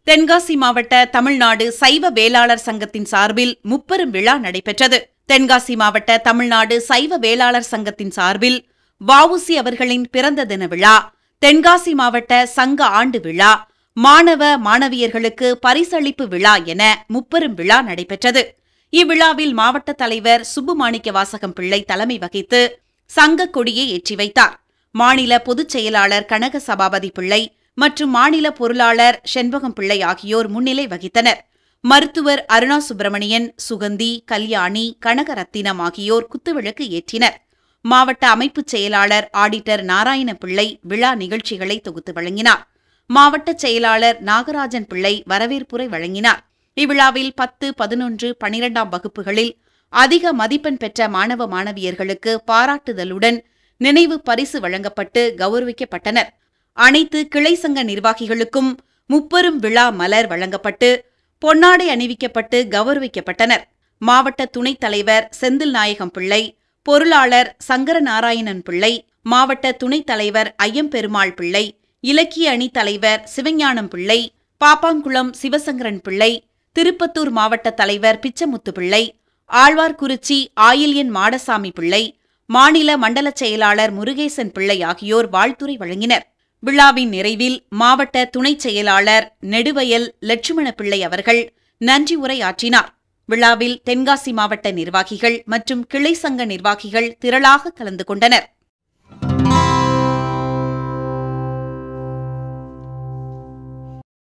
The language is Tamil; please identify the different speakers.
Speaker 1: தென்காசி மாவட்ட தமிழ்நாடு சைவ வேளாளர் சங்கத்தின் சார்பில் முப்பெரும் விழா நடைபெற்றது தென்காசி மாவட்ட தமிழ்நாடு சைவ வேளாளர் சங்கத்தின் சார்பில் வஉசி அவர்களின் பிறந்த தின விழா தென்காசி மாவட்ட சங்க ஆண்டு விழா மாணவ மாணவியர்களுக்கு பரிசளிப்பு விழா என முப்பெரும் விழா நடைபெற்றது இவ்விழாவில் மாவட்ட தலைவர் சுப்புமாணிக்க வாசகம் பிள்ளை தலைமை வகித்து சங்க கொடியை ஏற்றி வைத்தார் மாநில பொதுச் செயலாளர் கனக சபாபதி பிள்ளை மற்றும் மாநில பொருளாளர் செண்பகம் பிள்ளை ஆகியோர் முன்னிலை வகித்தனர் மருத்துவர் அருணா சுப்பிரமணியன் சுகந்தி கல்யாணி கனகரத்தினம் ஆகியோர் குத்துவிளக்கு ஏற்றினர் மாவட்ட அமைப்புச் செயலாளர் ஆடிட்டர் நாராயண பிள்ளை விழா நிகழ்ச்சிகளை தொகுத்து வழங்கினார் மாவட்ட செயலாளர் நாகராஜன் பிள்ளை வரவேற்புரை வழங்கினார் இவ்விழாவில் பத்து பதினொன்று பனிரெண்டாம் வகுப்புகளில் அதிக மதிப்பெண் பெற்ற மாணவ மாணவியர்களுக்கு பாராட்டுதலுடன் நினைவு பரிசு வழங்கப்பட்டு கௌரவிக்கப்பட்டனர் அனைத்து கிளை சங்க நிர்வாகிகளுக்கும் முப்பெரும் விழா மலர் வழங்கப்பட்டு பொன்னாடை அணிவிக்கப்பட்டு கௌரவிக்கப்பட்டனர் மாவட்ட துணைத் தலைவர் செந்தில் நாயகம் பிள்ளை பொருளாளர் சங்கரநாராயணன் பிள்ளை மாவட்ட துணைத் தலைவர் ஐயம்பெருமாள் பிள்ளை இலக்கிய அணி தலைவர் சிவஞானம் பிள்ளை பாப்பாங்குளம் சிவசங்கரன் பிள்ளை திருப்பத்தூர் மாவட்ட தலைவர் பிச்சமுத்து பிள்ளை ஆழ்வார்குறிச்சி ஆயில்யன் மாடசாமி பிள்ளை மாநில மண்டல செயலாளர் முருகேசன் பிள்ளை ஆகியோர் வாழ்த்துரை வழங்கினர் விழாவின் நிறைவில் மாவட்ட துணைச் செயலாளர் நெடுவயல் லட்சுமண பிள்ளை அவர்கள் நன்றி உரை ஆற்றினார் விழாவில் தென்காசி மாவட்ட நிர்வாகிகள் மற்றும் கிளை சங்க நிர்வாகிகள் திரளாக கலந்து கொண்டனர்